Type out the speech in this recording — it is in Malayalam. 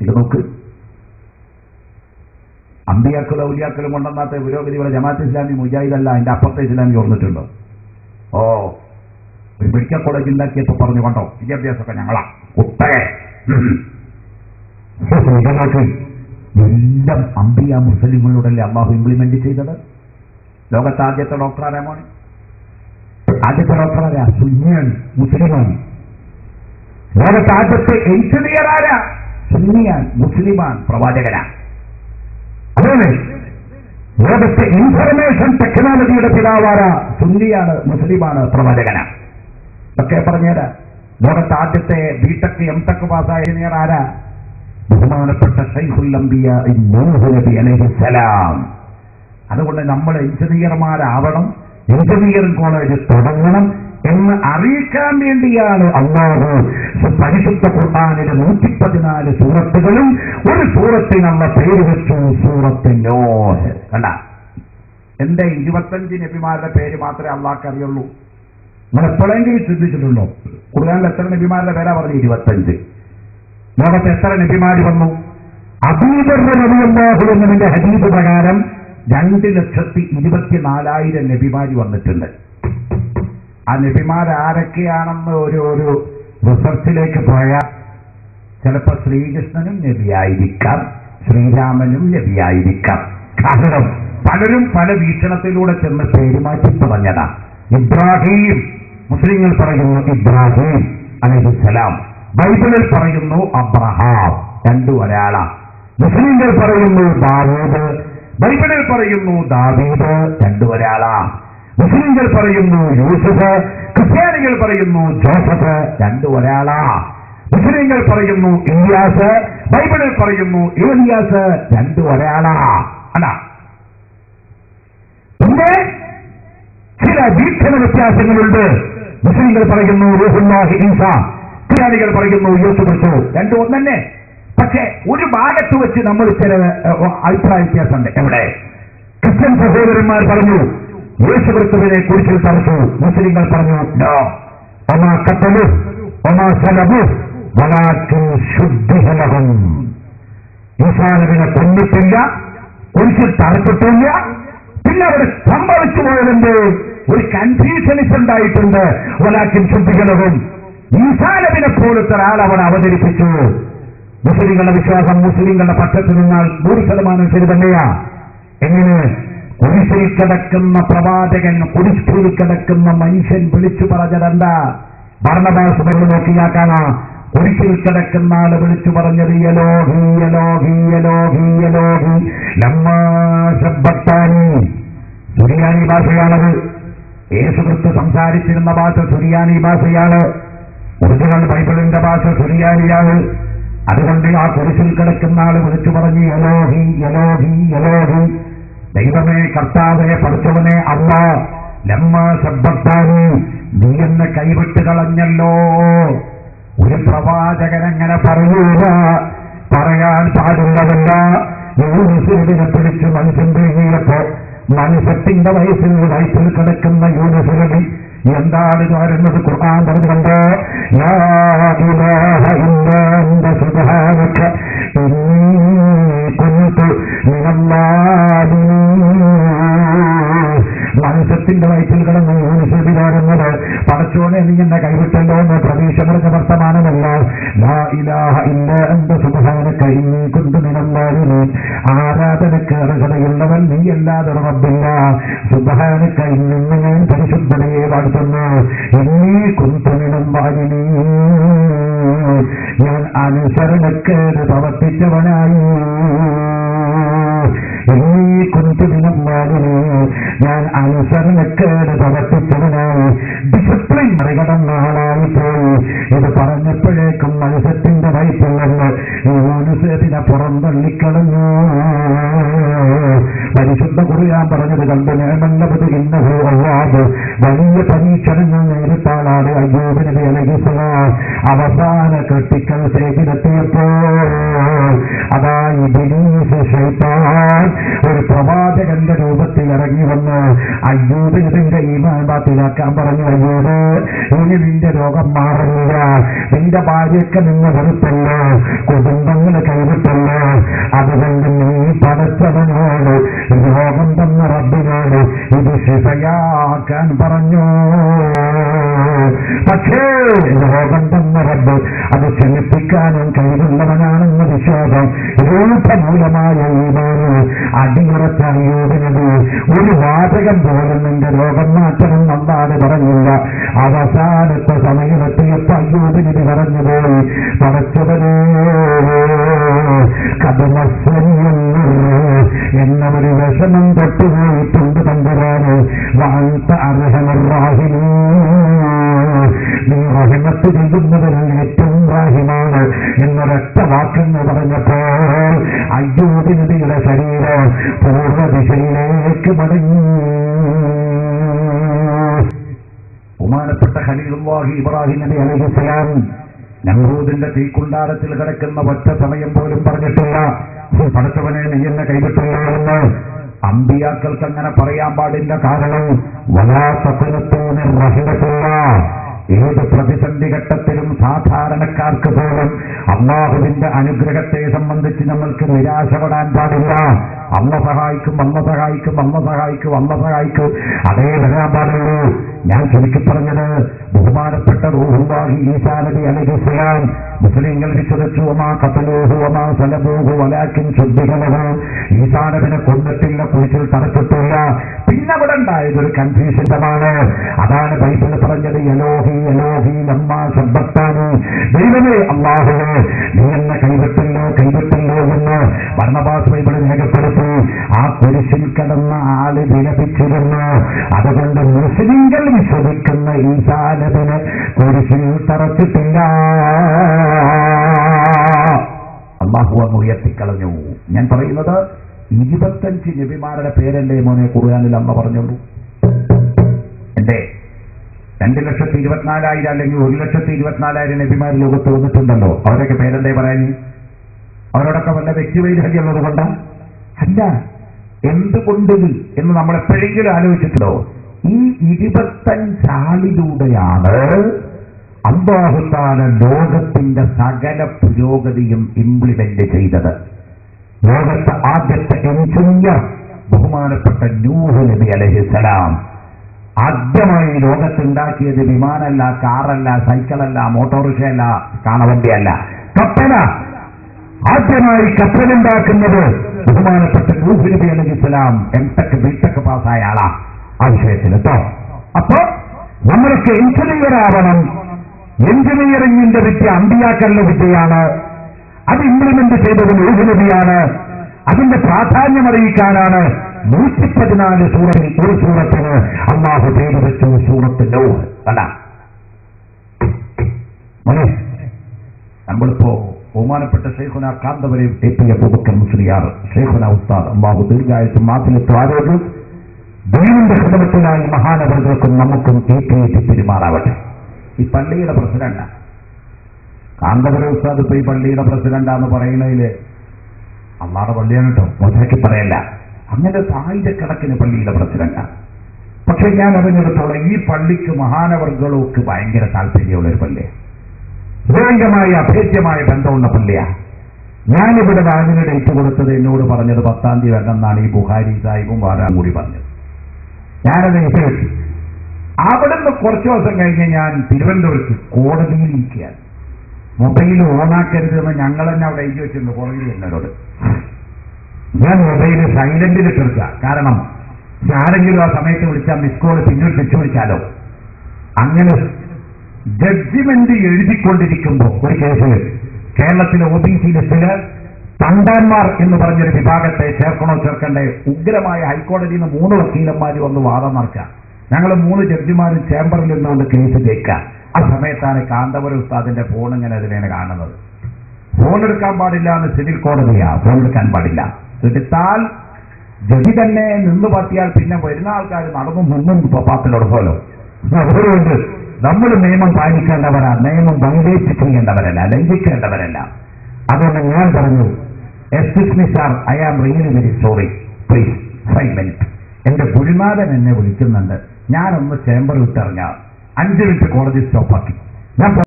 ഇത് നോക്ക് അമ്പിയാക്കളും ഔലിയാക്കളും കൊണ്ടെന്നാത്ത പുരോഗതി ഇവിടെ ജമാഅത്ത് ഇസ്ലാമി മുജാഹിദല്ല അതിന്റെ അപ്പുറത്തെ ഇസ്ലാമി ഓർന്നിട്ടുണ്ടോ ഓ ഒരു മെഡിക്കൽ കോളേജ് ഉണ്ടാക്കിയപ്പോ പറഞ്ഞു കണ്ടോ വിദ്യാഭ്യാസമൊക്കെ ഞങ്ങളാ കുട്ടയെ ഇതങ്ങൾക്ക് എല്ലാം അമ്പിയ മുസ്ലിങ്ങളോടല്ലേ അള്ളാഹു ഇംപ്ലിമെന്റ് ചെയ്തത് ലോകത്തെ ആദ്യത്തെ ഡോക്ടർ ആരാ മോനെ ആദ്യത്തെ ഡോക്ടർ ആരാ സുന്നിയാണ് മുസ്ലിമാണ് ലോകത്തെ ആദ്യത്തെ എഞ്ചിനീയർ ആരാ സുന്നിയാൻ മുസ്ലിമാൻ പ്രവാചകനാ അതാണ് ലോകത്തെ ഇൻഫർമേഷൻ ടെക്നോളജിയുടെ പിതാവാര സുന്നിയാണ് മുസ്ലിമാണ് പ്രവാചകന ഒക്കെ പറഞ്ഞുതരാ ലോകത്തെ ആദ്യത്തെ ബിടെക് എം ടെക് പാസ്സായ എഞ്ചിനീയർ ആരാ ബഹുമാനപ്പെട്ട ഷൈഖുൽ അംബിയ നൂഹ് നബി അലൈഹിസ്സലാം അതുകൊണ്ട് നമ്മൾ എഞ്ചിനീയർമാരാവണം എഞ്ചിനീയറിംഗ് കോളേജ് തുടങ്ങണം എന്ന് അറിയിക്കാൻ വേണ്ടിയാണ് അള്ളാഹു പരിശുദ്ധ ഖുർആാനിലെ നൂറ്റി പതിനാല് സൂറത്തുകളും ഒരു സൂറത്തിനുള്ള പേര് വെച്ചു സൂറത്ത് നോഹ് കണ്ട എന്റെ ഇരുപത്തഞ്ച് നബിമാരുടെ പേര് മാത്രമേ അള്ളാഹ്ക്ക് അറിയുള്ളൂ നിങ്ങൾ എപ്പോഴെങ്കിലും ചിന്തിച്ചിട്ടുണ്ടോ ഖുർആാനിൽ എത്ര നബിമാരുടെ പേരാ പറഞ്ഞു ഇരുപത്തഞ്ച് ലോകത്ത് എത്ര നബിമാര് വന്നു അബൂബർഹു എന്നതിന്റെ ഹദീദ് പ്രകാരം രണ്ട് ലക്ഷത്തി ഇരുപത്തിനാലായിരം നബിമാര് വന്നിട്ടുണ്ട് ആ നബിമാർ ആരൊക്കെയാണെന്ന് ഒരു ഒരു റിസർച്ചിലേക്ക് പോയാൽ ചിലപ്പോൾ ശ്രീകൃഷ്ണനും നബിയായിരിക്കാം ശ്രീരാമനും നബിയായിരിക്കാം കാരണം പലരും പല വീക്ഷണത്തിലൂടെ ചെന്ന് പേരുമാറ്റി പറഞ്ഞതാ ഇബ്രാഹിം മുസ്ലിങ്ങൾ പറയുന്നു ഇബ്രാഹിം അലഹിസലാം ബൈബിളിൽ പറയുന്നു അബ്രഹാം രണ്ടു ഒരാളാ മുസ്ലിങ്ങൾ പറയുന്നു ദാവൂദ് ബൈബിളിൽ പറയുന്നു ദാവീദ് രണ്ടു ഒരാളാ മുസ്ലിങ്ങൾ പറയുന്നു യൂസുഫ് ക്രിസ്ത്യാനികൾ പറയുന്നു ജോസഫ് രണ്ടു ഒരാളാ മുസ്ലിങ്ങൾ പറയുന്നു ഇലിയാസ് ബൈബിളിൽ പറയുന്നു ഇവലിയാസ് രണ്ടു ഒരാളാ അല്ല പിന്നെ ചില വീക്ഷണ വ്യത്യാസങ്ങളുണ്ട് മുസ്ലിങ്ങൾ പറയുന്നു റൂഹുല്ലാഹി ഈസ ക്രിസ്ത്യാനികൾ പറയുന്നു യേശു ക്രിസ്തു രണ്ടും ഒന്നെ പക്ഷെ ഒരു ഭാഗത്ത് വെച്ച് നമ്മൾ ചില ഏഹ്, അഭിപ്രായ വ്യത്യാസമുണ്ട് എവിടെ ക്രിസ്ത്യൻ സഹോദരന്മാർ പറഞ്ഞു യേശു ക്രിസ്തുവിനെ കുറിച്ചിൽ തറച്ചു മുസ്ലിങ്ങൾ പറഞ്ഞു നോ ഒമാ കത്തലു ഒമാ സലബു വലാക്കും ശുദ്ധിഹലഹം ഈസാനവിനെ കൊന്നിട്ടില്ല കുരിശിൽ തറച്ചിട്ടില്ല പിന്നെ അവിടെ സംഭവിച്ചു പോയതിന്റെ ഒരു കൺഫ്യൂഷനിസ് ഉണ്ടായിട്ടുണ്ട് വലാക്കിൻ ശുദ്ധികളവും ഈസാനവിനെ പോലത്തെ ഒരാൾ അവിടെ അവതരിപ്പിച്ചു മുസ്ലിങ്ങളുടെ വിശ്വാസം മുസ്ലിങ്ങളുടെ പക്ഷത്ത് നിന്നാൽ നൂറ് ശതമാനം ശരി തന്നെയാ എങ്ങനെ കുരിശിൽ കിടക്കുന്ന പ്രവാചകൻ കുരിശിൽ കിടക്കുന്ന മനുഷ്യൻ വിളിച്ചു പറഞ്ഞതെന്താ ഭരണദാസ് പറഞ്ഞു നോക്കിയാ കാണാം കുരിശിൽ കിടക്കുന്ന ആള് വിളിച്ചു പറഞ്ഞത് യലോഹി യലോഹി യലോഹി യലോഹി ലമ്മാ ശബ്ബത്താനി സുറിയാനി ഭാഷയാണത് യേശുക്രിസ്തു സംസാരിച്ചിരുന്ന ഭാഷ സുറിയാനി ഭാഷയാണ് ഒറിജിനൽ ബൈബിളിന്റെ ഭാഷ സുറിയാനിയാണ് അതുകൊണ്ട് ആ കുരിശിൽ കിടക്കുന്ന ആള് വിളിച്ചു പറഞ്ഞു യലോഹി യലോഹി യലോഹി ദൈവമേ കർത്താവെ പഠിച്ചവനെ അല്ല ലമ്മ ശബ്ദത്താനി നീ എന്നെ കൈവിട്ട് കളഞ്ഞല്ലോ ഒരു പ്രവാചകൻ അങ്ങനെ പറയൂല പറയാൻ പാടുള്ളതല്ല യൂണിഫിനെ പിടിച്ച് മനുഷ്യൻ വീങ്ങിയപ്പോ മനുഷ്യത്തിന്റെ വയസ്സിൽ വയസ്സിൽ കിടക്കുന്ന യൂണിഫിനബി എന്താണ് വരുന്നത് ഖുർആൻ പറഞ്ഞുകൊണ്ട് ലാ ഇലാഹ ഇല്ലാ അന്ത സുബ്ഹാനക ഇന്നീ കുൻതു മിനല്ലാലിമീൻ മനുഷ്യത്തിന്റെ വയറ്റിൽ കിടന്ന് യൂണിഫിനബി പറയുന്നത് പടച്ചോനെ നീ എന്നെ കൈവിട്ടല്ലോ എന്ന് പ്രതീക്ഷ പറഞ്ഞ വർത്തമാനമല്ല ലാ ഇലാഹ ഇല്ലാ അന്ത സുബ്ഹാനക ഇന്നീ കുൻതു മിനല്ലാലിമീൻ ആരാധനക്ക് അർഹതയുള്ളവൻ നീ അല്ലാതെ റബ്ബില്ല സുബ്ഹാനക ഇന്ന് ഞാൻ പരിശുദ്ധതയെ വാഴ്ത്തുന്നു ഇന്നീ കുന്തുമിനം വാലിനീ ഞാൻ അനുസരണക്കേട് പ്രവർത്തിച്ചവനായി ഇന്നീ കുന്തുമിനം വാലിനീ ഞാൻ അനുസരണക്കേട് പ്രവർത്തിച്ചവനായി ഡിസിപ്ലിൻ മറികടന്ന ആളായി പോയി ഇത് പറഞ്ഞപ്പോഴേക്കും മനുഷ്യത്തിന്റെ വയറ്റിൽ നിന്ന് യൂണിസേഫിനെ പുറന്തള്ളിക്കളഞ്ഞു പരിശുദ്ധ കുറിയാൻ പറഞ്ഞത് കണ്ട് നേമല്ലത് ഇന്നഹോ അല്ലാതെ വലിയ പരീക്ഷണങ്ങൾ നേരിട്ടാളാണ് അയ്യൂബ് നബി അലഹിസ്ലാം അവസാന ക്രിട്ടിക്കൽ സ്റ്റേജിലെത്തിയപ്പോ അതാ ഇബിലീസ് ശൈത്താൻ ഒരു പ്രവാചകന്റെ രൂപത്തിൽ ഇറങ്ങി വന്ന് അയ്യൂബ് നബിന്റെ ഈമാൻ ബാത്തിലാക്കാൻ പറഞ്ഞു അയ്യൂബ് ഇനി നിന്റെ രോഗം മാറില്ല നിന്റെ ഭാര്യയ്ക്ക് നിന്ന് വെറുപ്പല്ല കുടുംബങ്ങൾ കൈവിട്ട ഒഴിവാക്കാൻ പറഞ്ഞു പക്ഷേ ലോകം തന്ന റബ്ബ് അത് ക്ഷമിപ്പിക്കാനും കഴിവുള്ളവനാണെന്ന വിശ്വാസം രൂപമൂലമായ ഈമാന് അടിയുറച്ച അയ്യൂബിനത് ഒരു വാചകം പോലും നിന്റെ രോഗം മാറ്റണം അല്ലാതെ പറഞ്ഞില്ല അവസാനത്തെ സമയമെത്തിയപ്പോ അയ്യൂബിനിത് പറഞ്ഞുപോയി പടച്ചവനേ കഥമസ്വന്യം എന്ന ഒരു വിഷമം തൊട്ടുപോയിട്ടുണ്ട് തമ്പുരാന് വാഴ്ത്ത അർഹമറാഹിമീ നീ റഹിമത്ത് ചെയ്യുന്നവരിൽ ഏറ്റവും റാഹിമാണ് എന്നൊരൊറ്റ വാക്കെന്ന് പറഞ്ഞപ്പോൾ അയ്യൂബിനദിയുടെ ശരീരം പൂർവ്വദിശയിലേക്ക് മടങ്ങി ബഹുമാനപ്പെട്ട ഖലീലുല്ലാഹി ഇബ്രാഹിം നബി അലൈഹിസ്സലാം നമ്രൂദിന്റെ തീക്കുണ്ടാരത്തിൽ കിടക്കുന്ന ഒറ്റ സമയം പോലും പറഞ്ഞിട്ടില്ല പടച്ചവനെ നീ എന്നെ കൈവിട്ടില്ല എന്ന് അമ്പിയാക്കൾക്ക് അങ്ങനെ പറയാൻ പാടില്ല കാരണം വലാത്തത്തിനത്തോനെ റഹിമത്തില്ല ഏത് പ്രതിസന്ധി ഘട്ടത്തിലും സാധാരണക്കാർക്ക് പോലും അള്ളാഹുവിന്റെ അനുഗ്രഹത്തെ സംബന്ധിച്ച് നമ്മൾക്ക് നിരാശപ്പെടാൻ പാടില്ല അമ്മ സഹായിക്കും അമ്മ സഹായിക്കും അമ്മ സഹായിക്കും അമ്മ സഹായിക്കും അതേ വരാൻ പാടുള്ളൂ ഞാൻ ചുരുക്കി പറഞ്ഞത് ബഹുമാനപ്പെട്ട റൂഹുല്ലാഹി ഈസാ നബി അലൈഹിസ്സലാം മുസ്ലിങ്ങൾ വിശ്വസിച്ചു ഒമാ കത്തലൂഹു ഒമാ സലബൂഹു വലാക്കിൻ ശുദ്ധികളവ് ഈസാ നബിനെ കൊന്നിട്ടില്ല കുഴിച്ചിൽ തറച്ചിട്ടില്ല പിന്നെ അവിടെ ഉണ്ടായത് ഒരു കൺഫ്യൂഷൻസമാണ് അതാണ് ബൈബിൾ പറഞ്ഞത് യലോഹി യലോഹി നമ്മ ശബ്ദത്താണ് ദൈവമേ അള്ളാഹുവേ നീ എന്നെ കൈവിട്ടില്ലോ കൈവിട്ടില്ലോ എന്ന് ഭരണഭാസ് ബൈബിൾ രേഖപ്പെടുത്തി ആ കുരിശിൽ കിടന്ന ആള് വിലപിച്ചിരുന്നു അതുകൊണ്ട് മുസ്ലിങ്ങൾ വിശ്വസിക്കുന്ന ഈസാ നബിന് കുരിശിൽ തറച്ചിട്ടില്ല അള്ളാഹു അങ്ങ് ഉയർത്തിക്കളഞ്ഞു ഞാൻ പറയുന്നത് ഇരുപത്തഞ്ച് നബിമാരുടെ പേരല്ലേ മോനെ ഖുർആാനിൽ അമ്മ പറഞ്ഞുള്ളൂ എന്റെ രണ്ട് ലക്ഷത്തി ഇരുപത്തിനാലായിരം അല്ലെങ്കിൽ ഒരു ലക്ഷത്തി ഇരുപത്തിനാലായിരം നബിമാർ ലോകത്ത് വന്നിട്ടുണ്ടല്ലോ അവരൊക്കെ പേരെന്തേ പറയാൻ അവരോടൊക്കെ വല്ല വ്യക്തിവൈരാഗ്യമുള്ളത് കൊണ്ട അല്ല എന്തുകൊണ്ട് ഇത് എന്ന് നമ്മൾ എപ്പോഴെങ്കിലും ആലോചിച്ചിട്ടുണ്ടോ ഈ ഇരുപത്തഞ്ചാളിലൂടെയാണ് അള്ളാഹുത്താല ലോകത്തിന്റെ സകല പുരോഗതിയും ഇംപ്ലിമെന്റ് ചെയ്തത് ലോകത്തെ ആദ്യത്തെ എഞ്ചിനീയർ ബഹുമാനപ്പെട്ട നൂഹ് നബി അലഹിസലാം ആദ്യമായി ലോകത്തുണ്ടാക്കിയത് വിമാനമല്ല കാറല്ല സൈക്കിളല്ല മോട്ടോറിക്ഷയല്ല കാണവണ്ടിയല്ല കപ്പല ആദ്യമായി കപ്പലുണ്ടാക്കുന്നത് ബഹുമാനപ്പെട്ട നൂഹ് നബി അലഹിസ്സലാം എം ടെക് ബി ടെക് പാസ്സായ ആളാ ആ വിഷയത്തിൽ കേട്ടോ അപ്പൊ നമ്മൾക്ക് എഞ്ചിനീയർ ആവണം എഞ്ചിനീയറിംഗിന്റെ വിദ്യ അമ്പിയാക്കലിന്റെ വിദ്യയാണ് അത് ഇംപ്ലിമെന്റ് ചെയ്തത് നൂഹ് നബിയാണ് അതിന്റെ പ്രാധാന്യം അറിയിക്കാനാണ് നൂറ്റി പതിനാല് സൂറത്തിൽ ഒരു സൂറത്തിന് അള്ളാഹു പേര് വെച്ചു സൂറത്ത് നൂഹ് കണ്ട മോനെ നമ്മളിപ്പോ ബഹുമാനപ്പെട്ട ഷെയ്ഖുന കാന്തവരെയും എ പി അബൂബക്കർ മുസ്ലിയാർ ഷെയ്ഖുന ഉസ്താദ് അള്ളാഹു ദീർഘായുസും മാത്തിലെത്തും ആരോഗ്യം ദൈവന്റെ ഹൃദയത്തിനായി മഹാനവറുകൾക്കും നമുക്കും ഏറ്റുയേറ്റി പെരുമാറാവട്ടെ ഈ പള്ളിയുടെ പ്രസിഡന്റ് കാന്തപുര ഉസ്താദ് ഇപ്പൊ ഈ പള്ളിയുടെ പ്രസിഡന്റാന്ന് പറയുന്നതില് അമ്മാടെ പള്ളിയാണ് കേട്ടോ മുതലാക്കി പറയല്ല അങ്ങനെ ആയിരക്കണക്കിന് പള്ളിയുടെ പ്രസിഡന്റാണ് പക്ഷെ ഞാൻ അതിനെടുത്തോളം ഈ പള്ളിക്ക് മഹാനവർഗങ്ങൾക്ക് ഭയങ്കര താല്പര്യമുള്ള ഒരു പള്ളിയാണ് ഭയങ്കരമായ അഭേദ്യമായ ബന്ധമുള്ള പള്ളിയാണ് ഞാനിവിടെ വാങ്ങിന് ഡേറ്റ് കൊടുത്തത് എന്നോട് പറഞ്ഞത് പത്താം തീയതി വരണമെന്നാണ് ഈ ബുഹാരി സാഹിബും വാരാൻ കൂടി പറഞ്ഞത് ഞാനത് ഏറ്റെടുത്തു അവിടുന്ന് കുറച്ചു ദിവസം കഴിഞ്ഞ് ഞാൻ തിരുവനന്തപുരത്ത് കോടതിയിൽ ഇരിക്കുകയാണ് മൊബൈൽ ഓണാക്കരുത് എന്ന് ഞങ്ങൾ തന്നെ അവിടെ എഴുതി വെച്ചിട്ടുണ്ട് പുറകിൽ എന്നോട് ഞാൻ മൊബൈൽ സൈലന്റിൽ ഇട്ടെടുക്കുക കാരണം ആരെങ്കിലും ആ സമയത്ത് വിളിച്ചാൽ മിസ് കോൾ പിന്നീട് തിരിച്ചു വിളിച്ചാലോ അങ്ങനെ ജഡ്ജിമെന്റ് എഴുതിക്കൊണ്ടിരിക്കുമ്പോൾ ഒരു കേസിൽ കേരളത്തിലെ ഒ ബി സി ലിസ്റ്റില് തണ്ടാന്മാർ എന്ന് പറഞ്ഞൊരു വിഭാഗത്തെ ചേർക്കണോ ചേർക്കണ്ടേ ഉഗ്രമായ ഹൈക്കോടതിയിൽ നിന്ന് മൂന്ന് വക്കീലന്മാർ വന്ന് വാദം നടക്കുക ഞങ്ങൾ മൂന്ന് ജഡ്ജിമാരും ചേംബറിൽ നിന്നുകൊണ്ട് കേസ് കേൾക്കുക ആ സമയത്താണ് കാന്തപുര ഉസ്താദിന്റെ ഫോൺ ഇങ്ങനെ അതിനെ കാണുന്നത് ഫോൺ എടുക്കാൻ പാടില്ല എന്ന് സിവിൽ കോടതിയാ ഫോൺ എടുക്കാൻ പാടില്ല എടുത്താൽ ജഡി തന്നെ നിന്ന് പറ്റിയാൽ പിന്നെ വരുന്ന ആൾക്കാർ നടന്നു മുന്നും പാത്തിലൊടുക്കല്ലോ അതുകൊണ്ട് നമ്മൾ നിയമം പാലിക്കേണ്ടവരാ നിയമം വൈലേറ്റ് ചെയ്യേണ്ടവരല്ല ലംഘിക്കേണ്ടവരല്ല അതുകൊണ്ട് ഞാൻ പറഞ്ഞു excuse me sir I am really very sorry please five minute എന്റെ ഗുരുനാഥൻ എന്നെ വിളിക്കുന്നുണ്ട് ഞാനൊന്ന് ചേംബർ വിട്ടിറങ്ങാം അഞ്ച് മിനിറ്റ് കോടതി സ്റ്റോപ്പാക്കി ഞാൻ